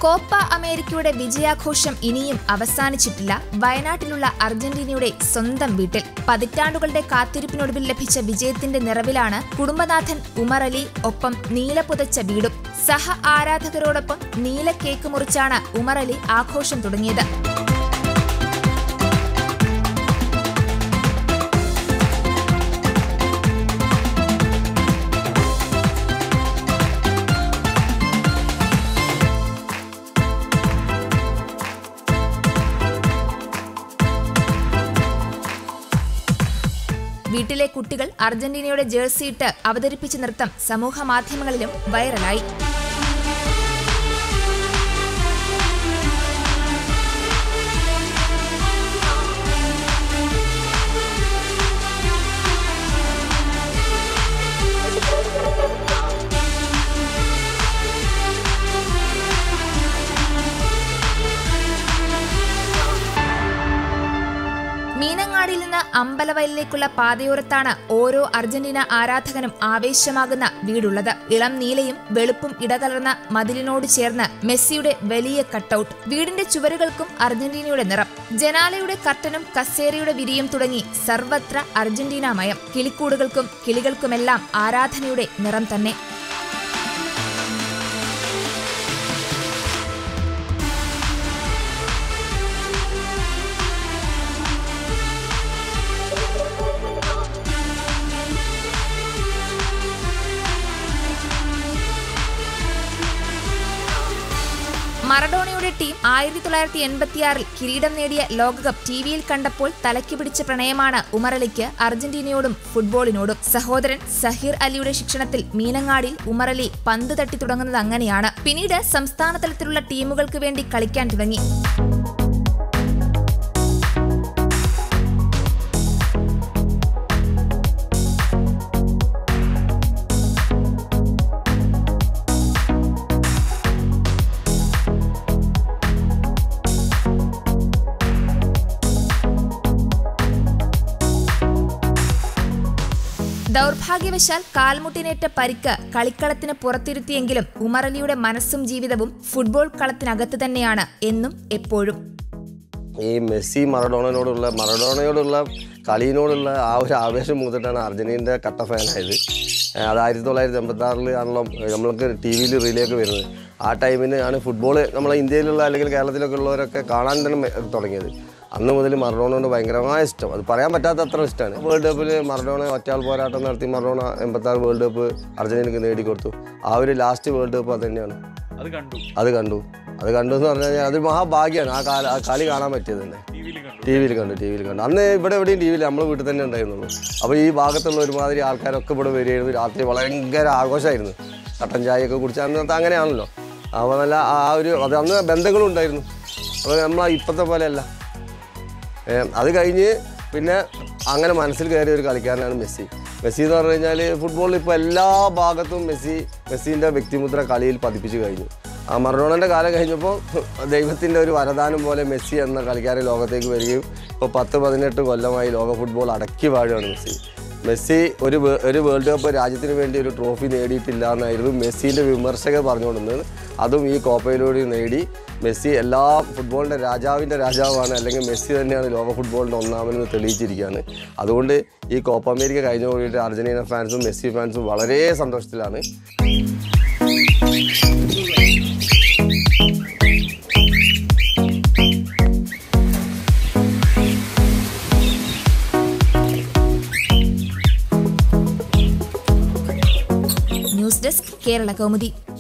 Copa അമേരിക്കയുടെ വിജയാഘോഷം ഇനിയും അവസാനിച്ചിട്ടില്ല വയനാട്ടിലുള്ള അർജന്റീനയുടെ സ്വന്തം വീട്ടിൽ പതിറ്റാണ്ടുകളുടെ കാത്തിരിപ്പിനൊടുവിൽ ലഭിച്ച വിജയത്തിന്റെ നിറവിലാണ് കുടുംബനാഥൻ ഉമർ അലി ഒപ്പം നീല പുതച്ച വീടും സഹ ആരാധകരോടൊപ്പം നീല കേക്ക് മുറിച്ചാണ് ഉമർ അലി ആഘോഷം തുടങ്ങിയത് വീട്ടിലെ കുട്ടികൾ അർജന്റീനയുടെ ജേഴ്സിയിട്ട് അവതരിപ്പിച്ച നൃത്തം സമൂഹ മാധ്യമങ്ങളിലും വൈറലായി മീനങ്ങാടിയിൽ നിന്ന് അമ്പലവയലിലേക്കുള്ള പാതയോരത്താണ് ഓരോ അർജന്റീന ആരാധകനും ആവേശമാകുന്ന വീടുള്ളത് ഇളം നീലയും വെളുപ്പും ഇടകലർന്ന മതിലിനോട് ചേർന്ന് മെസ്സിയുടെ വലിയ കട്ടൌട്ട് വീടിന്റെ ചുവരുകൾക്കും അർജന്റീനയുടെ നിറം ജനാലയുടെ കർട്ടനും കസേരയുടെ വിരിയും തുടങ്ങി സർവത്ര അർജന്റീനാമയം കിളിക്കൂടുകൾക്കും കിളികൾക്കുമെല്ലാം ആരാധനയുടെ നിറം തന്നെ മറഡോണയുടെ ടീം ആയിരത്തി തൊള്ളായിരത്തി എൺപത്തിയാറിൽ കിരീടം നേടിയ ലോകകപ്പ് ടി വിയിൽ കണ്ടപ്പോൾ തലയ്ക്ക് പിടിച്ച പ്രണയമാണ് ഉമറലിക്ക് അർജന്റീനയോടും ഫുട്ബോളിനോടും സഹോദരൻ സഹീർ അലിയുടെ ശിക്ഷണത്തിൽ മീനങ്ങാടിൽ ഉമറലി പന്ത് തട്ടി തുടങ്ങുന്നത് അങ്ങനെയാണ് പിന്നീട് സംസ്ഥാന തലത്തിലുള്ള ടീമുകൾക്ക് വേണ്ടി കളിക്കാൻ തുടങ്ങി ദൗർഭാഗ്യവശാൽ കാൽമുട്ടിനേറ്റ പരിക്ക് കളിക്കളത്തിന് പുറത്തിരുത്തിയെങ്കിലും ഉമറലിയുടെ മനസ്സും ജീവിതവും ഫുട്ബോൾ കളത്തിനകത്ത് തന്നെയാണ് എന്നും എപ്പോഴും ഈ മെസ്സി മറഡോണയോടുള്ള മറഡോണയോടുള്ള കളിയിനോടുള്ള ആ ഒരു ആവേശം മൂത്തിട്ടാണ് അർജന്റീനയുടെ കട്ട ഫാനായത് ഏഹ് അത് ആയിരത്തി തൊള്ളായിരത്തി എൺപത്തി ആറിൽ ആണല്ലോ നമ്മൾക്ക് ടി വിയിൽ റിലേക്ക് വരുന്നത് ആ ടൈമിന് ആണ് ഫുട്ബോൾ നമ്മളെ ഇന്ത്യയിലുള്ള അല്ലെങ്കിൽ കേരളത്തിലൊക്കെ ഉള്ളവരൊക്കെ കാണാൻ തന്നെ മെ- തുടങ്ങിയത് അന്ന് മുതൽ മറഡോണോട് ഭയങ്കരമായ ഇഷ്ടം അത് പറയാൻ പറ്റാത്ത അത്ര ഇഷ്ടമാണ് വേൾഡ് കപ്പിൽ മറഡോണ ഒറ്റയാൾ പോരാട്ടം നടത്തി മറഡോണ എൺപത്തി ആറ് വേൾഡ് കപ്പ് അർജന്റീനക്ക് നേടിക്കൊടുത്തു ആ ഒരു ലാസ്റ്റ് വേൾഡ് കപ്പ് അത് തന്നെയാണ് അത് കണ്ടു അത് കണ്ടു അത് കണ്ടു എന്ന് പറഞ്ഞു കഴിഞ്ഞാൽ അത് മഹാഭാഗ്യമാണ് ആ കാല ആ കളി കാണാൻ പറ്റിയത് തന്നെ ടി വിയിൽ കണ്ടു ടി വിയിൽ കണ്ടു ടി വിയിൽ കണ്ടു അന്ന് ഇവിടെ എവിടെയും ടി വിയിൽ നമ്മൾ വീട്ടിൽ തന്നെ ഉണ്ടായിരുന്നുള്ളൂ അപ്പോൾ ഈ ഭാഗത്തുള്ള ഒരുമാതിരി ആൾക്കാരൊക്കെ ഇവിടെ വരികയായിരുന്നു രാത്രി ഭയങ്കര ആഘോഷമായിരുന്നു കട്ടൻ ചായയൊക്കെ കുടിച്ച് അന്നത്തെ അങ്ങനെയാണല്ലോ അപ്പോൾ നല്ല ആ ഒരു അത് അന്ന് ബന്ധങ്ങളും ഉണ്ടായിരുന്നു അപ്പോൾ നമ്മൾ ഇപ്പോഴത്തെ പോലെയല്ല ഏ, അത് കഴിഞ്ഞ് പിന്നെ അങ്ങനെ മനസ്സിൽ കയറിയ ഒരു കളിക്കാരനാണ് മെസ്സി മെസ്സി എന്ന് പറഞ്ഞു കഴിഞ്ഞാൽ ഫുട്ബോളിൽ ഇപ്പോൾ എല്ലാ ഭാഗത്തും മെസ്സി മെസ്സിൻ്റെ വ്യക്തിമുദ്ര കളിയിൽ പതിപ്പിച്ച് കഴിഞ്ഞു ആ മറഡോണൻ്റെ കാലം കഴിഞ്ഞപ്പോൾ ദൈവത്തിൻ്റെ ഒരു വരദാനം പോലെ മെസ്സി എന്ന കളിക്കാരൻ ലോകത്തേക്ക് വരികയും ഇപ്പോൾ പത്ത് പതിനെട്ട് കൊല്ലമായി ലോക ഫുട്ബോൾ അടക്കി വാഴുകയാണ് മെസ്സി മെസ്സി ഒരു വേ- ഒരു വേൾഡ് കപ്പ് രാജ്യത്തിന് വേണ്ടി ഒരു ട്രോഫി നേടിയിട്ടില്ല എന്നായിരുന്നു മെസ്സിൻ്റെ വിമർശകർ പറഞ്ഞുകൊണ്ടിരുന്നത് അതും ഈ കോപ്പയിലൂടെ നേടി മെസ്സി എല്ലാ ഫുട്ബോളിൻ്റെ രാജാവിൻ്റെ രാജാവാണ് അല്ലെങ്കിൽ മെസ്സി തന്നെയാണ് ലോക ഫുട്ബോളിൻ്റെ ഒന്നാമനെന്ന് തെളിയിച്ചിരിക്കുകയാണ് അതുകൊണ്ട് ഈ കോപ്പ അമേരിക്ക കഴിഞ്ഞ കൂടിയിട്ട് അർജന്റീന ഫാൻസും മെസ്സി ഫാൻസും വളരെ സന്തോഷത്തിലാണ് ന്യൂസ് ഡെസ്ക് കേരള കൗമുദി